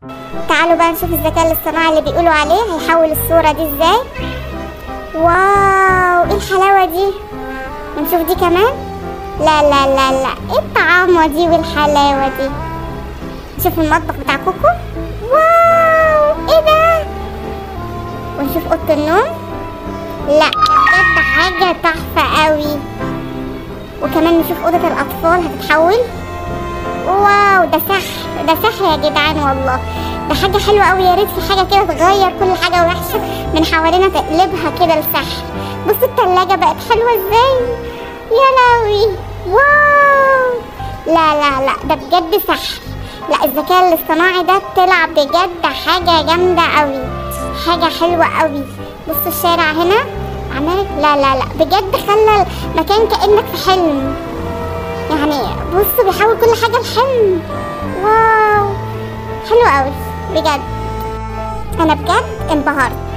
تعالوا بقى نشوف الذكاء الاصطناعي اللي بيقولوا عليه هيحول الصورة دي ازاي واو ايه الحلاوة دي ونشوف دي كمان لا لا لا لا ايه الطعامة دي والحلاوة دي نشوف المطبخ بتاع كوكو واو ايه ده ونشوف اوضه النوم لا بجد حاجه تحفه قوي وكمان نشوف اوضه الاطفال هتتحول واو ده سحر ده سحر يا جدعان والله ده حاجه حلوه قوي يا ريت في حاجه كده تغير كل حاجه وحشه من حوالينا تقلبها كده لسحر بصوا التلاجة بقت حلوه ازاي يا لهوي واو لا لا لا ده بجد سحر لا الذكاء الاصطناعي ده طلع بجد حاجة جامدة قوي حاجة حلوة قوي بصوا الشارع هنا عمال لا لا لا بجد خلى المكان كأنك في حلم يعني بصوا بيحول كل حاجة لحلم واو حلو قوي بجد انا بجد انبهرت